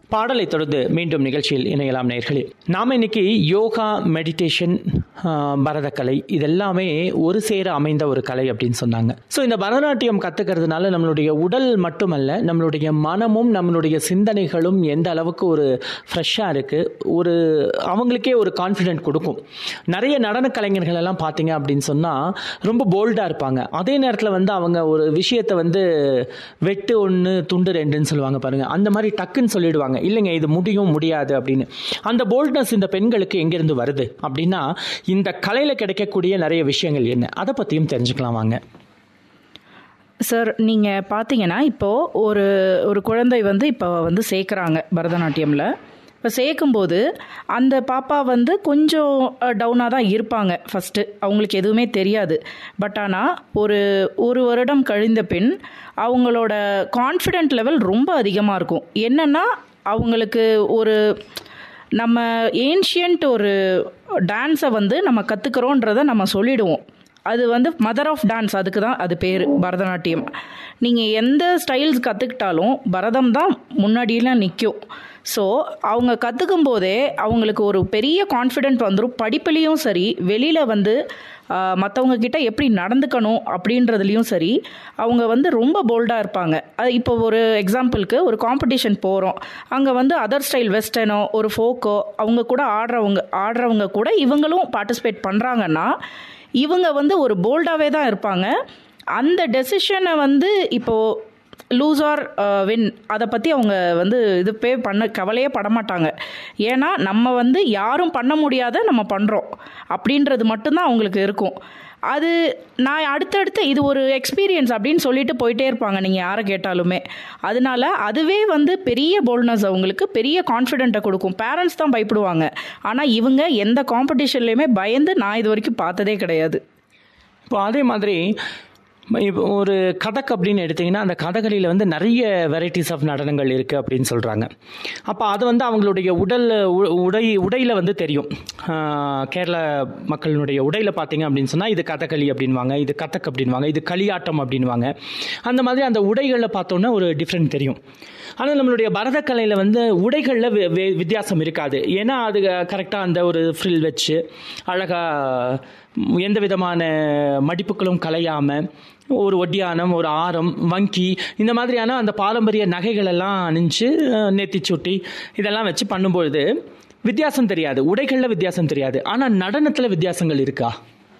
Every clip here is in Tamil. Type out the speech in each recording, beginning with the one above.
பாடலை தொடர்ந்து மீண்டும் நிகழ்ச்சியில் இணையலாம் நேர்களே நாம் இன்னைக்கு யோகா மெடிடேஷன் பரதக்கலை இதெல்லாமே ஒரு சேர அமைந்த ஒரு கலை அப்படின்னு சொன்னாங்க ஸோ இந்த பரதநாட்டியம் கற்றுக்கிறதுனால நம்மளுடைய உடல் மட்டுமல்ல நம்மளுடைய மனமும் நம்மளுடைய சிந்தனைகளும் எந்த அளவுக்கு ஒரு ஃப்ரெஷ்ஷாக இருக்குது ஒரு அவங்களுக்கே ஒரு கான்ஃபிடென்ட் கொடுக்கும் நிறைய நடன கலைஞர்கள் எல்லாம் பார்த்தீங்க அப்படின்னு சொன்னால் ரொம்ப போல்டாக இருப்பாங்க அதே நேரத்தில் வந்து அவங்க ஒரு விஷயத்தை வந்து வெட்டு ஒன்று துண்டு ரெண்டுன்னு சொல்லுவாங்க பாருங்கள் அந்த மாதிரி டக்குன்னு சொல்லிடுவாங்க இல்லைங்க இது முடியும் முடியாது அப்படின்னு அந்த போல்ட்னஸ் இந்த பெண்களுக்கு எங்கேருந்து வருது அப்படின்னா இந்த கலையில் கிடைக்கக்கூடிய நிறைய விஷயங்கள் என்ன அதை பற்றியும் தெரிஞ்சுக்கலாம் வாங்க சார் நீங்கள் பார்த்தீங்கன்னா இப்போது ஒரு ஒரு குழந்தை வந்து இப்போ வந்து சேர்க்குறாங்க பரதநாட்டியமில் இப்போ சேர்க்கும்போது அந்த பாப்பா வந்து கொஞ்சம் டவுனாக தான் இருப்பாங்க ஃபஸ்ட்டு அவங்களுக்கு எதுவுமே தெரியாது பட் ஆனால் ஒரு ஒரு வருடம் கழிந்த பின் அவங்களோட கான்ஃபிடென்ட் லெவல் ரொம்ப அதிகமாக இருக்கும் என்னென்னா அவங்களுக்கு ஒரு நம்ம ஏன்ஷியன்ட் ஒரு டான்ஸை வந்து நம்ம கற்றுக்குறோன்றதை நம்ம சொல்லிடுவோம் அது வந்து மதர் ஆஃப் டான்ஸ் அதுக்கு தான் அது பேர் பரதநாட்டியம் நீங்கள் எந்த ஸ்டைல்ஸ் கற்றுக்கிட்டாலும் பரதம் தான் முன்னாடியெல்லாம் நிற்கும் ஸோ அவங்க கற்றுக்கும் போதே அவங்களுக்கு ஒரு பெரிய கான்ஃபிடென்ட் வந்துடும் படிப்புலேயும் சரி வெளியில் வந்து மற்றவங்க கிட்ட எப்படி நடந்துக்கணும் அப்படின்றதுலையும் சரி அவங்க வந்து ரொம்ப போல்டாக இருப்பாங்க அது இப்போ ஒரு எக்ஸாம்பிளுக்கு ஒரு காம்படிஷன் போகிறோம் அங்கே வந்து அதர் ஸ்டைல் வெஸ்டர்னோ ஒரு ஃபோக்கோ அவங்க கூட ஆடுறவங்க ஆடுறவங்க கூட இவங்களும் பார்ட்டிசிபேட் பண்ணுறாங்கன்னா இவங்க வந்து ஒரு போல்டாகவே தான் இருப்பாங்க அந்த டெசிஷனை வந்து இப்போது லூஸ் ஆர் வின் அதை பற்றி அவங்க வந்து இது பே பண்ண கவலையே படமாட்டாங்க ஏன்னா நம்ம வந்து யாரும் பண்ண முடியாத நம்ம பண்ணுறோம் அப்படின்றது மட்டும்தான் அவங்களுக்கு இருக்கும் அது நான் அடுத்தடுத்து இது ஒரு எக்ஸ்பீரியன்ஸ் அப்படின்னு சொல்லிட்டு போயிட்டே இருப்பாங்க நீங்கள் யாரை கேட்டாலுமே அதனால அதுவே வந்து பெரிய போல்ட்னஸ் அவங்களுக்கு பெரிய கான்ஃபிடென்ட்டை கொடுக்கும் பேரண்ட்ஸ் தான் பயப்படுவாங்க ஆனால் இவங்க எந்த காம்படிஷன்லேயுமே பயந்து நான் இது வரைக்கும் பார்த்ததே கிடையாது இப்போ அதே மாதிரி இப்போ ஒரு கதக் அப்படின்னு எடுத்திங்கன்னா அந்த கதகளியில் வந்து நிறைய வெரைட்டிஸ் ஆஃப் நடனங்கள் இருக்குது அப்படின்னு சொல்கிறாங்க அப்போ அது வந்து அவங்களுடைய உடல் உடை உடையில் வந்து தெரியும் கேரள மக்களினுடைய உடையில் பார்த்தீங்க அப்படின்னு சொன்னால் இது கதகளி அப்படின்வாங்க இது கதக் அப்படின்வாங்க இது களியாட்டம் அப்படின்வாங்க அந்த மாதிரி அந்த உடைகளில் பார்த்தோன்னா ஒரு டிஃப்ரெண்ட் தெரியும் ஆனால் நம்மளுடைய பரதக்கலையில் வந்து உடைகளில் வித்தியாசம் இருக்காது ஏன்னா அது கரெக்டாக அந்த ஒரு ஃப்ரில் வச்சு அழகாக எந்த விதமான மடிப்புகளும் கலையாமல் ஒரு ஒட்டியானம் ஒரு ஆரம் வங்கி இந்த மாதிரியான அந்த பாரம்பரிய நகைகள் எல்லாம் அணிஞ்சு நெத்தி சுட்டி இதெல்லாம் வச்சு பண்ணும்பொழுது வித்தியாசம் தெரியாது உடைகளில் வித்தியாசம் தெரியாது ஆனால் நடனத்தில் வித்தியாசங்கள் இருக்கா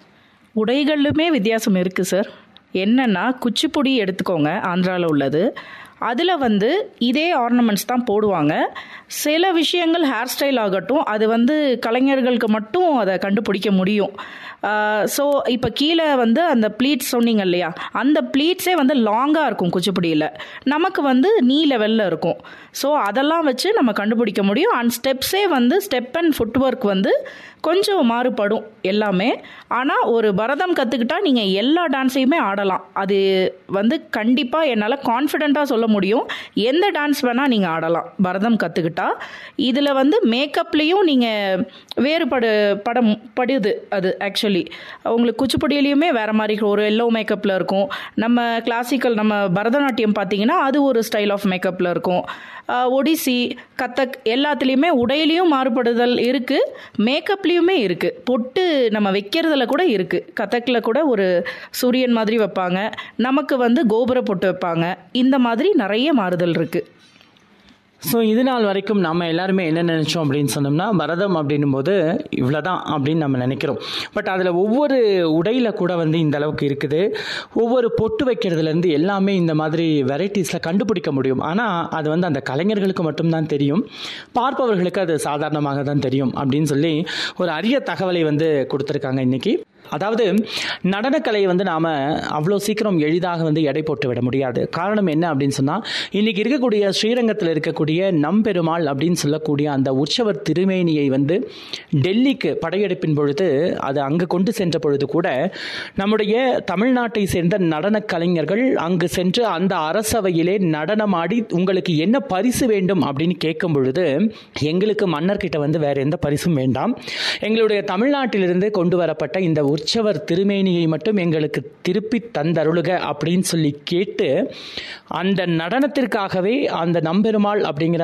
உடைகளிலுமே வித்தியாசம் இருக்குது சார் என்னென்னா குச்சிப்புடி எடுத்துக்கோங்க ஆந்திராவில் உள்ளது அதில் வந்து இதே ஆர்னமெண்ட்ஸ் தான் போடுவாங்க சில விஷயங்கள் ஹேர் ஸ்டைல் ஆகட்டும் அது வந்து கலைஞர்களுக்கு மட்டும் அதை கண்டுபிடிக்க முடியும் ஸோ இப்போ கீழே வந்து அந்த ப்ளீட்ஸ் சொன்னீங்க இல்லையா அந்த ப்ளீட்ஸே வந்து லாங்காக இருக்கும் குச்சிப்புடியில் நமக்கு வந்து நீ லெவலில் இருக்கும் ஸோ அதெல்லாம் வச்சு நம்ம கண்டுபிடிக்க முடியும் அண்ட் ஸ்டெப்ஸே வந்து ஸ்டெப் அண்ட் ஃபுட் ஒர்க் வந்து கொஞ்சம் மாறுபடும் எல்லாமே ஆனால் ஒரு பரதம் கற்றுக்கிட்டா நீங்கள் எல்லா டான்ஸையுமே ஆடலாம் அது வந்து கண்டிப்பாக என்னால் கான்ஃபிடெண்ட்டாக சொல்ல முடியும் எந்த டான்ஸ் வேணால் நீங்கள் ஆடலாம் பரதம் கற்றுக்கிட்டா இதில் வந்து மேக்கப்லேயும் நீங்கள் வேறுபடு படம் படுது அது ஆக்சுவலி உங்களுக்கு குச்சிப்புடியிலையுமே வேறு மாதிரி ஒரு எல்லோ மேக்கப்பில் இருக்கும் நம்ம கிளாசிக்கல் நம்ம பரதநாட்டியம் பார்த்தீங்கன்னா அது ஒரு ஸ்டைல் ஆஃப் மேக்கப்பில் இருக்கும் ஒடிசி கத்தக் எல்லாத்துலேயுமே உடையிலையும் மாறுபடுதல் இருக்குது மேக்கப்லேயுமே இருக்குது பொட்டு நம்ம வைக்கிறதுல கூட இருக்குது கத்தக்கில் கூட ஒரு சூரியன் மாதிரி வைப்பாங்க நமக்கு வந்து கோபுர பொட்டு வைப்பாங்க இந்த மாதிரி நிறைய மாறுதல் இருக்குது ஸோ இது நாள் வரைக்கும் நம்ம எல்லாருமே என்ன நினச்சோம் அப்படின்னு சொன்னோம்னா பரதம் அப்படின்னும் போது இவ்வளோதான் அப்படின்னு நம்ம நினைக்கிறோம் பட் அதில் ஒவ்வொரு உடையில் கூட வந்து இந்த அளவுக்கு இருக்குது ஒவ்வொரு பொட்டு வைக்கிறதுலேருந்து எல்லாமே இந்த மாதிரி வெரைட்டிஸில் கண்டுபிடிக்க முடியும் ஆனால் அது வந்து அந்த கலைஞர்களுக்கு மட்டும்தான் தெரியும் பார்ப்பவர்களுக்கு அது சாதாரணமாக தான் தெரியும் அப்படின்னு சொல்லி ஒரு அரிய தகவலை வந்து கொடுத்துருக்காங்க இன்றைக்கி அதாவது நடனக்கலையை வந்து நாம் அவ்வளோ சீக்கிரம் எளிதாக வந்து எடை போட்டு விட முடியாது காரணம் என்ன அப்படின்னு சொன்னால் இன்றைக்கி இருக்கக்கூடிய ஸ்ரீரங்கத்தில் இருக்கக்கூடிய நம்பெருமாள் அப்படின்னு சொல்லக்கூடிய அந்த உற்சவர் திருமேனியை வந்து டெல்லிக்கு படையெடுப்பின் பொழுது அது அங்கு கொண்டு சென்ற பொழுது கூட நம்முடைய தமிழ்நாட்டை சேர்ந்த நடன கலைஞர்கள் அங்கு சென்று அந்த அரசவையிலே நடனமாடி உங்களுக்கு என்ன பரிசு வேண்டும் அப்படின்னு கேட்கும் பொழுது எங்களுக்கு மன்னர்கிட்ட வந்து வேற எந்த பரிசும் வேண்டாம் எங்களுடைய தமிழ்நாட்டிலிருந்து கொண்டு வரப்பட்ட இந்த உற்சவர் திருமேனியை மட்டும் எங்களுக்கு திருப்பி தந்தருளுக அப்படின்னு சொல்லி கேட்டு அந்த நடனத்திற்காகவே அந்த நம்பெருமாள் அப்படிங்கிற